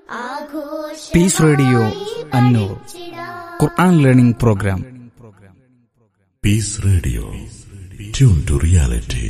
piece radio Annoor ഖുർആൻ learning program peace radio tune to reality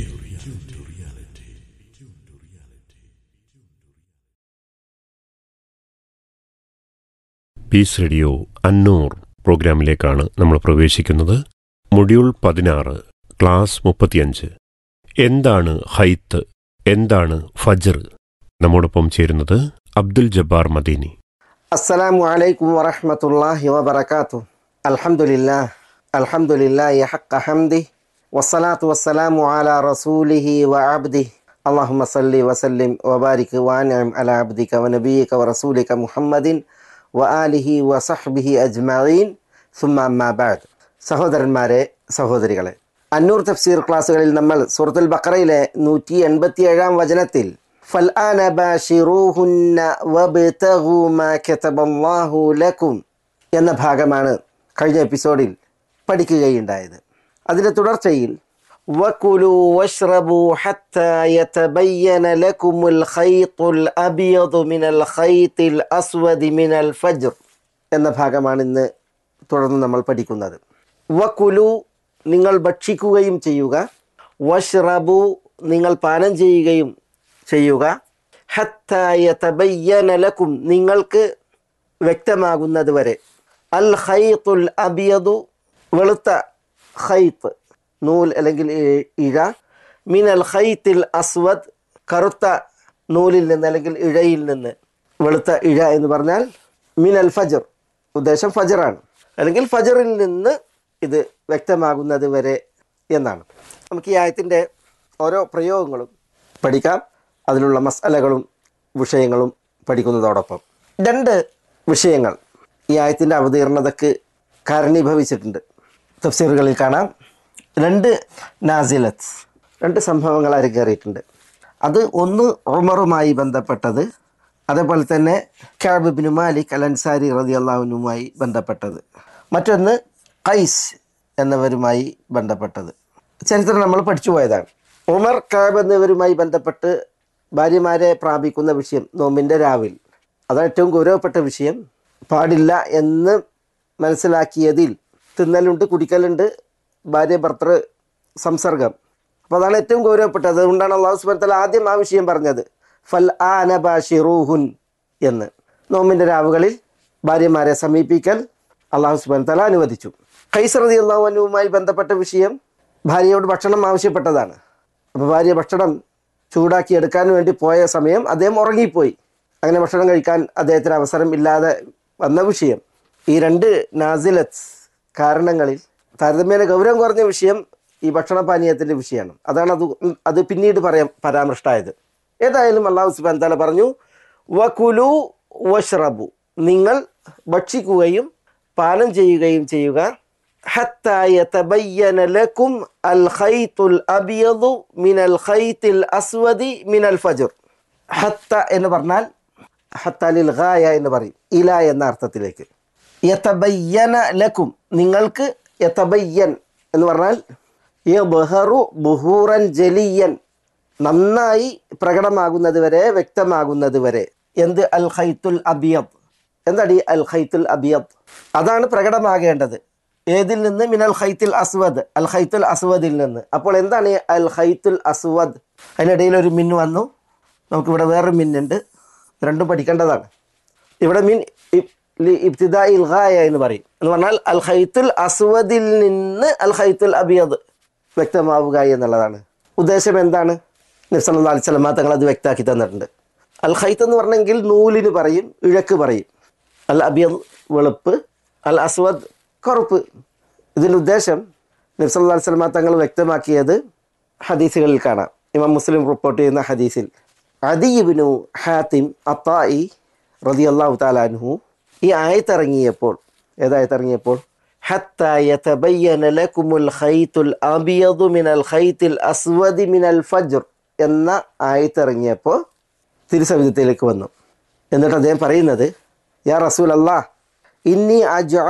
peace radio Annoor പ്രോഗ്രാമിലേക്കാണ് നമ്മൾ പ്രവേശിക്കുന്നത് മൊഡ്യൂൾ പതിനാറ് ക്ലാസ് മുപ്പത്തിയഞ്ച് എന്താണ് ഹൈത്ത് എന്താണ് ഫജർ നമ്മോടൊപ്പം ചേരുന്നത് അബ്ദുൽ ജബ്ബാർ മദീനി السلام عليكم ورحمة الله وبركاته الحمد لله الحمد لله حق حمده والصلاة والسلام على رسوله وعبده اللهم صل وسلم وبارك وانعم على عبدك ونبيك ورسولك محمد وآله وصحبه أجمعين ثم أما بعد സഹോദരന്മാരെ സഹോദരികളെ അന്നൂർ തഫ്സീർ ക്ലാസ്സുകളിൽ നമ്മൾ സൂറത്തുൽ ബക്കറയിലെ നൂറ്റി എൺപത്തി ഏഴാം വചനത്തിൽ فالآن باشروهن وابتغوا ما كتب الله لكم എന്ന ഭാഗമാണ് കഴിഞ്ഞ എപ്പിസോഡിൽ പഠിക്കുകയുണ്ടായത് അതിൻ്റെ തുടർച്ചയിൽ وكلوا واشربوا حتى يتبين لكم الخيط الأبيض من الخيط الأسود من الفجر എന്ന ഭാഗമാണ് ഇന്ന് തുടർന്ന് നമ്മൾ പഠിക്കുന്നത് വക്കുലു നിങ്ങൾ ഭക്ഷിക്കുകയും ചെയ്യുക വഷ്റബു നിങ്ങൾ പാനം ചെയ്യുകയും ചെയ്യുക ഹത്തായ തബയ്യനലക്കും നിങ്ങൾക്ക് വ്യക്തമാകുന്നത് വരെ അൽ ഖൈത്തുൽ അബിയദു വെളുത്ത ഖൈത്ത് നൂൽ അല്ലെങ്കിൽ ഇ- ഇഴ മിൻ അൽ ഖൈത്തിൽ അസ്വദ് കറുത്ത നൂലിൽ നിന്ന് അല്ലെങ്കിൽ ഇഴയിൽ നിന്ന് വെളുത്ത ഇഴ എന്ന് പറഞ്ഞാൽ മിൻ അൽ ഫജർ ഉദ്ദേശം ഫജറാണ് അല്ലെങ്കിൽ ഫജറിൽ നിന്ന് ഇത് വ്യക്തമാകുന്നത് വരെ എന്നാണ് നമുക്ക് ഈ ആയത്തിൻ്റെ ഓരോ പ്രയോഗങ്ങളും പഠിക്കാം അതിലുള്ള മസാലകളും വിഷയങ്ങളും പഠിക്കുന്നതോടൊപ്പം രണ്ട് വിഷയങ്ങൾ ഈ ആയത്തിൻ്റെ അവതീർണതക്ക് കാരണീഭവിച്ചിട്ടുണ്ട് തഫ്സീറുകളിൽ കാണാം രണ്ട് നാസിലത്ത് രണ്ട് സംഭവങ്ങൾ അരങ്ങേറിയിട്ടുണ്ട് അത് ഒന്ന് ഉമറുമായി ബന്ധപ്പെട്ടത് അതേപോലെ തന്നെ ക്യാബ് ബിൻ മാലിക് അൽ അൻസാരി റതി അള്ളാഹുനുമായി ബന്ധപ്പെട്ടത് മറ്റൊന്ന് ഖൈസ് എന്നവരുമായി ബന്ധപ്പെട്ടത് ചരിത്രം നമ്മൾ പഠിച്ചു പോയതാണ് ഉമർ കാബ് എന്നിവരുമായി ബന്ധപ്പെട്ട് ഭാര്യമാരെ പ്രാപിക്കുന്ന വിഷയം നോമ്പിൻ്റെ രാവിൽ അതാണ് ഏറ്റവും ഗൗരവപ്പെട്ട വിഷയം പാടില്ല എന്ന് മനസ്സിലാക്കിയതിൽ തിന്നലുണ്ട് കുടിക്കലുണ്ട് ഭാര്യ ഭർത്തൃ സംസർഗം അപ്പോൾ അതാണ് ഏറ്റവും ഗൗരവപ്പെട്ടത് അതുകൊണ്ടാണ് അള്ളാഹു സുബാൻ ആദ്യം ആ വിഷയം പറഞ്ഞത് ഫൽ ആന ബാഷിറൂഹുൻ എന്ന് നോമ്പിൻ്റെ രാവുകളിൽ ഭാര്യമാരെ സമീപിക്കൽ അള്ളാഹു സുബാൻ തല അനുവദിച്ചു ഖൈസറതി അള്ളാഹു അനുവുമായി ബന്ധപ്പെട്ട വിഷയം ഭാര്യയോട് ഭക്ഷണം ആവശ്യപ്പെട്ടതാണ് അപ്പോൾ ഭാര്യ ഭക്ഷണം ചൂടാക്കി എടുക്കാൻ വേണ്ടി പോയ സമയം അദ്ദേഹം ഉറങ്ങിപ്പോയി അങ്ങനെ ഭക്ഷണം കഴിക്കാൻ അദ്ദേഹത്തിന് അവസരം ഇല്ലാതെ വന്ന വിഷയം ഈ രണ്ട് നാസിലത്ത് കാരണങ്ങളിൽ താരതമ്യേന ഗൗരവം കുറഞ്ഞ വിഷയം ഈ ഭക്ഷണപാനീയത്തിൻ്റെ വിഷയമാണ് അതാണ് അത് അത് പിന്നീട് പറയാൻ പരാമൃഷ്ടമായത് ഏതായാലും അള്ളാഹു സുബാൻ താല പറഞ്ഞു വകുലു വഷ്റബു നിങ്ങൾ ഭക്ഷിക്കുകയും പാനം ചെയ്യുകയും ചെയ്യുക حتى يتبين لكم الخيط الأبيض من الخيط الأسود من الفجر حتى എന്ന് പറഞ്ഞാൽ ഹത്ത ലിൽ ഗായ എന്ന് പറയും ഇല എന്ന അർത്ഥത്തിലേക്ക് യതബയ്യന ലക്കും നിങ്ങൾക്ക് യതബയ്യൻ എന്ന് പറഞ്ഞാൽ യബ്ഹറു ബുഹൂറൻ ജലിയൻ നന്നായി പ്രകടമാകുന്നത് വരെ വ്യക്തമാകുന്നത് വരെ എന്ത് അൽ ഖൈത്തുൽ അബിയദ് എന്താണ് ഈ അൽ ഖൈത്തുൽ അബിയദ് അതാണ് പ്രകടമാകേണ്ടത് ഏതിൽ നിന്ന് മിനൽ ഖൈത്തുൽ അസ്വദ് അൽ ഖൈത്തുൽ അസ്വദിൽ നിന്ന് അപ്പോൾ എന്താണ് ഈ അൽ ഖൈത്തുൽ അസ്വദ് അതിനിടയിൽ ഒരു മിൻ വന്നു നമുക്കിവിടെ വേറൊരു മിന്നുണ്ട് രണ്ടും പഠിക്കേണ്ടതാണ് ഇവിടെ മീൻ ഇബ്തിദാ ഇൽ ഗായ എന്ന് പറയും എന്ന് പറഞ്ഞാൽ അൽ ഖൈത്തുൽ അസ്വദിൽ നിന്ന് അൽ ഖൈത്തുൽ അബിയദ് വ്യക്തമാവുക എന്നുള്ളതാണ് ഉദ്ദേശം എന്താണ് നിഫ്സല്ലാ അലി സ്വലമ തങ്ങൾ അത് വ്യക്തമാക്കി തന്നിട്ടുണ്ട് അൽ ഖൈത്ത് എന്ന് പറഞ്ഞെങ്കിൽ നൂലിന് പറയും ഇഴക്ക് പറയും അൽ അബിയദ് വെളുപ്പ് അൽ അസ്വദ് കറുപ്പ് ഇതിൻ്റെ ഉദ്ദേശം നിഫ്സല്ലാ അലി സ്വലമ തങ്ങൾ വ്യക്തമാക്കിയത് ഹദീസുകളിൽ കാണാം ഇമാം മുസ്ലിം റിപ്പോർട്ട് ചെയ്യുന്ന ഹദീസിൽ അദിബിനു ഹാത്തിം അത്തായി റതി അള്ളാഹു താലാൻഹു ഈ ആയത്തിറങ്ങിയപ്പോൾ ഏതായത്തിറങ്ങിയപ്പോൾ حتى يتبين لكم الخيط الأبيض من الخيط الأسود من الفجر എന്ന ആയത്തിറങ്ങിയപ്പോൾ തിരുസവിധത്തിലേക്ക് വന്നു എന്നിട്ട് അദ്ദേഹം പറയുന്നത് യാ റസൂൽ അല്ലാ ഇന്നി അജ